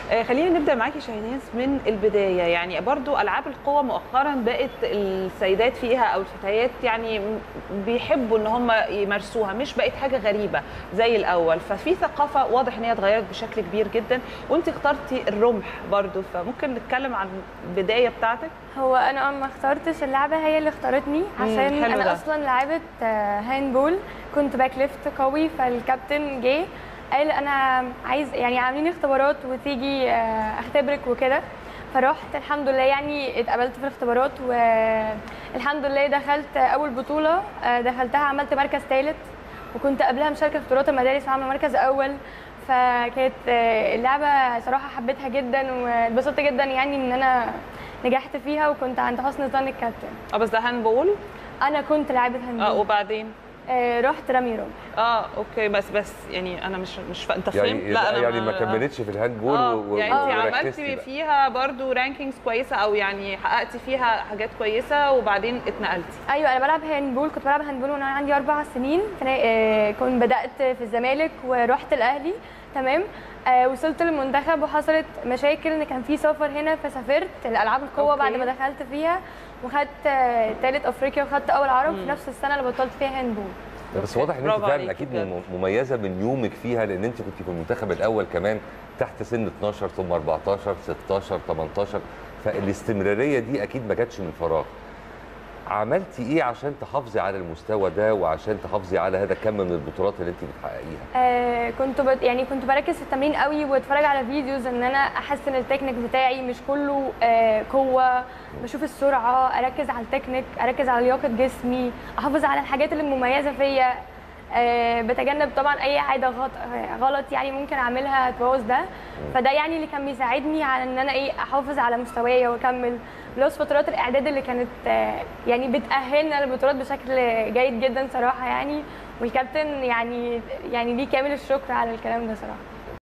آه، خلينا نبدا معاكي شاهيناز من البدايه يعني برضو العاب القوى مؤخرا بقت السيدات فيها او الفتيات يعني م- بيحبوا ان هم يمارسوها مش بقت حاجه غريبه زي الاول ففي ثقافه واضح ان هي اتغيرت بشكل كبير جدا وانت اخترتي الرمح برضو فممكن نتكلم عن البدايه بتاعتك هو انا ما اخترتش اللعبه هي اللي اختارتني عشان حلو انا ده. اصلا لعبه آه، هاندبول كنت باك ليفت قوي فالكابتن جه قال انا عايز يعني عاملين اختبارات وتيجي آه، اختبرك وكده فرحت الحمد لله يعني اتقبلت في الاختبارات والحمد لله دخلت اول بطوله آه، دخلتها عملت مركز ثالث وكنت قبلها مشاركه في بطولات المدارس وعامله مركز اول فكانت آه، اللعبه صراحه حبيتها جدا واتبسطت جدا يعني ان انا نجحت فيها وكنت عند حسن ظن الكابتن اه بس ده هاندبول انا كنت لاعبه اه هاندبول وبعدين آه رحت رمي رمح اه اوكي بس بس يعني انا مش مش فا... انت فهمت يعني يعني ما كملتش في الهاندبول اه و- و- يعني انت وركزتي عملتي بقى. فيها برضو رانكينجز كويسه او يعني حققتي فيها حاجات كويسه وبعدين اتنقلتي ايوه انا بلعب هاندبول كنت بلعب هاندبول وانا عندي اربع سنين فأنا، آه، كنت بدات في الزمالك ورحت الاهلي تمام آه وصلت للمنتخب وحصلت مشاكل ان كان في سفر هنا فسافرت الالعاب القوه أوكي. بعد ما دخلت فيها وخدت آه، تالت افريقيا وخدت اول عرب في نفس السنه اللي بطلت فيها هاندبول بس أوكي. واضح ان انت برافو فعلا عليكي اكيد بجد. مم- مميزه من يومك فيها لان انت كنت في المنتخب الاول كمان تحت سن 12 ثم 14 16 18 فالاستمراريه دي اكيد ما جاتش من فراغ عملتي ايه عشان تحافظي على المستوى ده وعشان تحافظي على هذا الكم من البطولات اللي انت بتحققيها آه كنت بت يعني كنت بركز في التمرين قوي واتفرج على فيديوز ان انا احسن التكنيك بتاعي مش كله آه قوه بشوف السرعه اركز على التكنيك اركز على لياقه جسمي احافظ على الحاجات اللي مميزه فيا آه بتجنب طبعا اي عاده غلط, غلط يعني ممكن اعملها تبوظ ده فده يعني اللي كان بيساعدني على ان انا ايه احافظ على مستوايا واكمل بلس فترات الاعداد اللي كانت آه يعني بتاهلنا للبطولات بشكل جيد جدا صراحه يعني والكابتن يعني يعني ليه كامل الشكر على الكلام ده صراحه